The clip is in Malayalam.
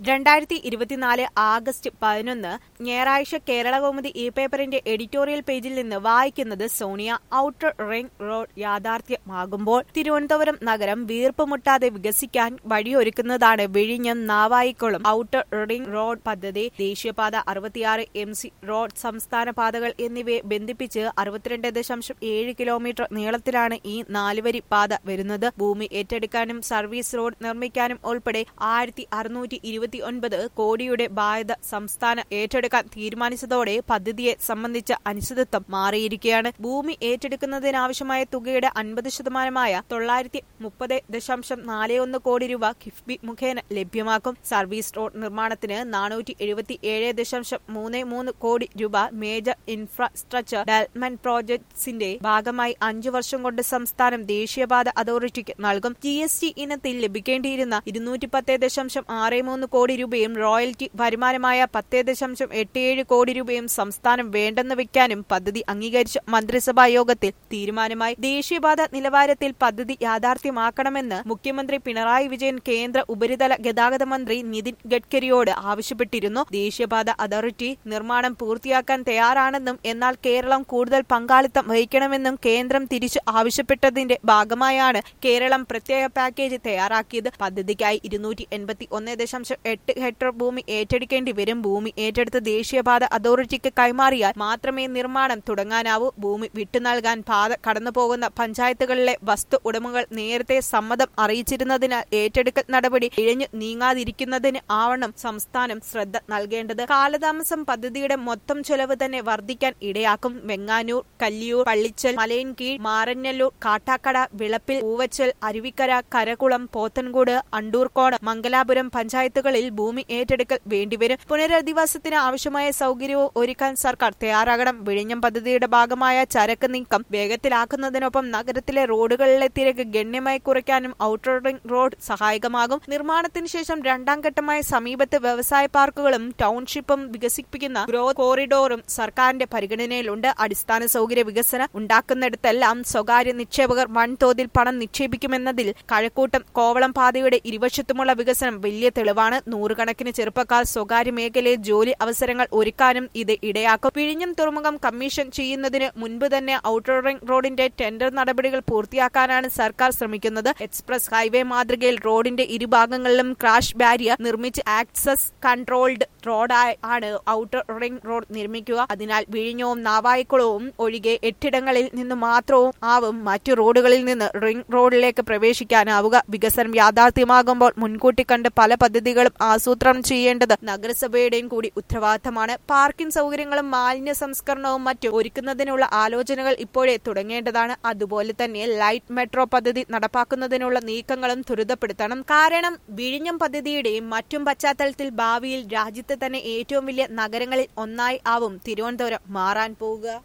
രണ്ടായിരത്തി ഇരുപത്തിനാല് ആഗസ്റ്റ് പതിനൊന്ന് ഞായറാഴ്ച കേരളകൗമുദി ഇ പേപ്പറിന്റെ എഡിറ്റോറിയൽ പേജിൽ നിന്ന് വായിക്കുന്നത് സോണിയ ഔട്ടർ റിംഗ് റോഡ് യാഥാർത്ഥ്യമാകുമ്പോൾ തിരുവനന്തപുരം നഗരം വീർപ്പുമുട്ടാതെ വികസിക്കാൻ വഴിയൊരുക്കുന്നതാണ് വിഴിഞ്ഞം നാവായിക്കുളം ഔട്ടർ റിംഗ് റോഡ് പദ്ധതി ദേശീയപാത അറുപത്തിയാറ് എം സി റോഡ് സംസ്ഥാന പാതകൾ എന്നിവയെ ബന്ധിപ്പിച്ച് അറുപത്തിരണ്ട് ദശാംശം ഏഴ് കിലോമീറ്റർ നീളത്തിലാണ് ഈ നാലുവരി പാത വരുന്നത് ഭൂമി ഏറ്റെടുക്കാനും സർവീസ് റോഡ് നിർമ്മിക്കാനും ഉൾപ്പെടെ ആയിരത്തി അറുന്നൂറ്റി ഇരുപത്തി ഒൻപത് കോടിയുടെ ബാധ്യത സംസ്ഥാനം ഏറ്റെടുക്കാൻ തീരുമാനിച്ചതോടെ പദ്ധതിയെ സംബന്ധിച്ച അനിശ്ചിതത്വം മാറിയിരിക്കുകയാണ് ഭൂമി ഏറ്റെടുക്കുന്നതിനാവശ്യമായ തുകയുടെ അൻപത് ശതമാനമായ തൊള്ളായിരത്തി മുപ്പത് ദശാംശം നാല് ഒന്ന് കോടി രൂപ കിഫ്ബി മുഖേന ലഭ്യമാക്കും സർവീസ് റോഡ് നിർമ്മാണത്തിന് നാനൂറ്റി എഴുപത്തി ഏഴ് ദശാംശം മൂന്ന് മൂന്ന് കോടി രൂപ മേജർ ഇൻഫ്രാസ്ട്രക്ചർ ഡെവലപ്മെന്റ് പ്രോജക്ട്സിന്റെ ഭാഗമായി അഞ്ചു വർഷം കൊണ്ട് സംസ്ഥാനം ദേശീയപാത അതോറിറ്റിക്ക് നൽകും ജി എസ് ടി ഇനത്തിൽ ലഭിക്കേണ്ടിയിരുന്ന ഇരുന്നൂറ്റി പത്ത് ദശാംശം ആറ് മൂന്ന് കോടി രൂപയും റോയൽറ്റി വരുമാനമായ പത്ത് ദശാംശം എട്ട് ഏഴ് കോടി രൂപയും സംസ്ഥാനം വേണ്ടെന്ന് വെക്കാനും പദ്ധതി അംഗീകരിച്ച മന്ത്രിസഭാ യോഗത്തിൽ തീരുമാനമായി ദേശീയപാത നിലവാരത്തിൽ പദ്ധതി യാഥാർത്ഥ്യമാക്കണമെന്ന് മുഖ്യമന്ത്രി പിണറായി വിജയൻ കേന്ദ്ര ഉപരിതല ഗതാഗത മന്ത്രി നിതിൻ ഗഡ്കരിയോട് ആവശ്യപ്പെട്ടിരുന്നു ദേശീയപാത അതോറിറ്റി നിർമ്മാണം പൂർത്തിയാക്കാൻ തയ്യാറാണെന്നും എന്നാൽ കേരളം കൂടുതൽ പങ്കാളിത്തം വഹിക്കണമെന്നും കേന്ദ്രം തിരിച്ചു ആവശ്യപ്പെട്ടതിന്റെ ഭാഗമായാണ് കേരളം പ്രത്യേക പാക്കേജ് തയ്യാറാക്കിയത് പദ്ധതിക്കായി ഇരുന്നൂറ്റി എൺപത്തി ഒന്ന് ദശാംശം എട്ട് ഹെക്ടർ ഭൂമി ഏറ്റെടുക്കേണ്ടി വരും ഭൂമി ഏറ്റെടുത്ത് ദേശീയപാത അതോറിറ്റിക്ക് കൈമാറിയാൽ മാത്രമേ നിർമ്മാണം തുടങ്ങാനാവൂ ഭൂമി വിട്ടുനൽകാൻ പാത കടന്നുപോകുന്ന പഞ്ചായത്തുകളിലെ വസ്തു ഉടമകൾ നേരത്തെ സമ്മതം അറിയിച്ചിരുന്നതിനാൽ ഏറ്റെടുക്കൽ നടപടി ഇഴഞ്ഞു നീങ്ങാതിരിക്കുന്നതിന് ആവണം സംസ്ഥാനം ശ്രദ്ധ നൽകേണ്ടത് കാലതാമസം പദ്ധതിയുടെ മൊത്തം ചെലവ് തന്നെ വർദ്ധിക്കാൻ ഇടയാക്കും വെങ്ങാനൂർ കല്ലിയൂർ പള്ളിച്ചൽ മലയൻകീഴ് മാറന്നല്ലൂർ കാട്ടാക്കട വിളപ്പിൽ പൂവച്ചൽ അരുവിക്കര കരകുളം പോത്തൻകോട് അണ്ടൂർക്കോട് മംഗലാപുരം പഞ്ചായത്തുകളിൽ ഭൂമി ഏറ്റെടുക്കൽ വേണ്ടിവരും പുനരധിവാസത്തിന് ആവശ്യമായ സൗകര്യവും ഒരുക്കാൻ സർക്കാർ തയ്യാറാകണം വിഴിഞ്ഞം പദ്ധതിയുടെ ഭാഗമായ ചരക്ക് നീക്കം വേഗത്തിലാക്കുന്നതിനൊപ്പം നഗരത്തിലെ റോഡുകളിലെ തിരക്ക് ഗണ്യമായി കുറയ്ക്കാനും ഔട്ടർ റിംഗ് റോഡ് സഹായകമാകും നിർമ്മാണത്തിന് ശേഷം രണ്ടാം ഘട്ടമായി സമീപത്ത് വ്യവസായ പാർക്കുകളും ടൗൺഷിപ്പും വികസിപ്പിക്കുന്ന ഗ്രോത്ത് കോറിഡോറും സർക്കാരിന്റെ പരിഗണനയിലുണ്ട് അടിസ്ഥാന സൗകര്യ വികസനം ഉണ്ടാക്കുന്നിടത്തെല്ലാം സ്വകാര്യ നിക്ഷേപകർ വൻതോതിൽ പണം നിക്ഷേപിക്കുമെന്നതിൽ കഴക്കൂട്ടം കോവളം പാതയുടെ ഇരുവശത്തുമുള്ള വികസനം വലിയ തെളിവാണ് നൂറുകണക്കിന് ചെറുപ്പക്കാർ സ്വകാര്യ മേഖലയിൽ ജോലി അവസരങ്ങൾ ഒരുക്കാനും ഇത് ഇടയാക്കും വിഴിഞ്ഞം തുറമുഖം കമ്മീഷൻ ചെയ്യുന്നതിന് മുൻപ് തന്നെ ഔട്ടർ റിംഗ് റോഡിന്റെ ടെൻഡർ നടപടികൾ പൂർത്തിയാക്കാനാണ് സർക്കാർ ശ്രമിക്കുന്നത് എക്സ്പ്രസ് ഹൈവേ മാതൃകയിൽ റോഡിന്റെ ഇരുഭാഗങ്ങളിലും ക്രാഷ് ബാരിയർ നിർമ്മിച്ച് ആക്സസ് കൺട്രോൾഡ് റോഡായി ആണ് ഔട്ടർ റിംഗ് റോഡ് നിർമ്മിക്കുക അതിനാൽ വിഴിഞ്ഞവും നാവായിക്കുളവും ഒഴികെ എട്ടിടങ്ങളിൽ നിന്ന് മാത്രവും ആവും മറ്റു റോഡുകളിൽ നിന്ന് റിംഗ് റോഡിലേക്ക് പ്രവേശിക്കാനാവുക വികസനം യാഥാർത്ഥ്യമാകുമ്പോൾ മുൻകൂട്ടി കണ്ട് പല പദ്ധതികളും ആസൂത്രണം ചെയ്യേണ്ടത് നഗരസഭയുടെയും കൂടി ഉത്തരവാദിത്തമാണ് പാർക്കിംഗ് സൗകര്യങ്ങളും മാലിന്യ സംസ്കരണവും മറ്റും ഒരുക്കുന്നതിനുള്ള ആലോചനകൾ ഇപ്പോഴേ തുടങ്ങേണ്ടതാണ് അതുപോലെ തന്നെ ലൈറ്റ് മെട്രോ പദ്ധതി നടപ്പാക്കുന്നതിനുള്ള നീക്കങ്ങളും ത്വരിതപ്പെടുത്തണം കാരണം വിഴിഞ്ഞം പദ്ധതിയുടെയും മറ്റും പശ്ചാത്തലത്തിൽ ഭാവിയിൽ രാജ്യത്തെ തന്നെ ഏറ്റവും വലിയ നഗരങ്ങളിൽ ഒന്നായി ആവും തിരുവനന്തപുരം മാറാൻ പോവുക